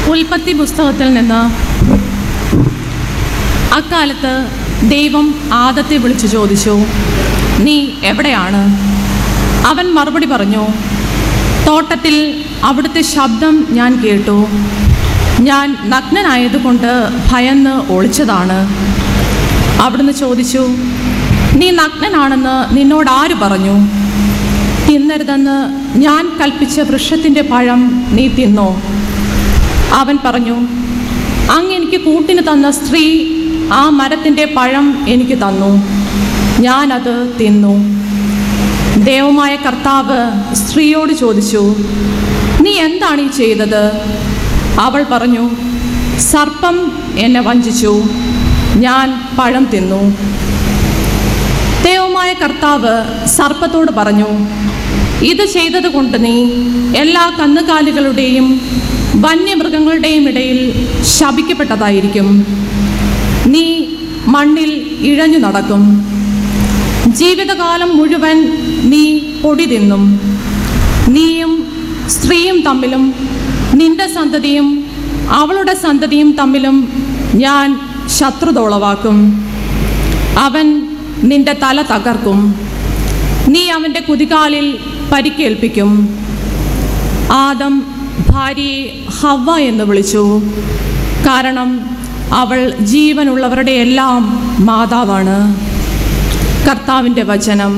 ഉൽപ്പത്തി പുസ്തകത്തിൽ നിന്ന് അക്കാലത്ത് ദൈവം ആദത്തെ വിളിച്ചു ചോദിച്ചു നീ എവിടെയാണ് അവൻ മറുപടി പറഞ്ഞു തോട്ടത്തിൽ അവിടുത്തെ ശബ്ദം ഞാൻ കേട്ടു ഞാൻ നഗ്നനായതുകൊണ്ട് ഭയന്ന് ഒളിച്ചതാണ് അവിടുന്ന് ചോദിച്ചു നീ നഗ്നനാണെന്ന് നിന്നോട് ആര് പറഞ്ഞു തിന്നരുതെന്ന് ഞാൻ കൽപ്പിച്ച വൃക്ഷത്തിൻ്റെ പഴം നീ തിന്നോ അവൻ പറഞ്ഞു അങ്ങ് എനിക്ക് കൂട്ടിന് തന്ന സ്ത്രീ ആ മരത്തിൻ്റെ പഴം എനിക്ക് തന്നു ഞാനത് തിന്നു ദൈവമായ കർത്താവ് സ്ത്രീയോട് ചോദിച്ചു നീ എന്താണ് ഈ ചെയ്തത് അവൾ പറഞ്ഞു സർപ്പം എന്നെ വഞ്ചിച്ചു ഞാൻ പഴം തിന്നു ദൈവമായ കർത്താവ് സർപ്പത്തോട് പറഞ്ഞു ഇത് ചെയ്തതുകൊണ്ട് നീ എല്ലാ കന്നുകാലികളുടെയും വന്യമൃഗങ്ങളുടെയും ഇടയിൽ ശപിക്കപ്പെട്ടതായിരിക്കും നീ മണ്ണിൽ ഇഴഞ്ഞു നടക്കും ജീവിതകാലം മുഴുവൻ നീ പൊടി തിന്നും നീയും സ്ത്രീയും തമ്മിലും നിന്റെ സന്തതിയും അവളുടെ സന്തതിയും തമ്മിലും ഞാൻ ശത്രുതോളവാക്കും അവൻ നിന്റെ തല തകർക്കും നീ അവൻ്റെ കുതികാലിൽ പരിക്കേൽപ്പിക്കും ആദം ഭാര്യയെ ഹവ എന്ന് വിളിച്ചു കാരണം അവൾ ജീവനുള്ളവരുടെ എല്ലാം മാതാവാണ് കർത്താവിൻ്റെ വചനം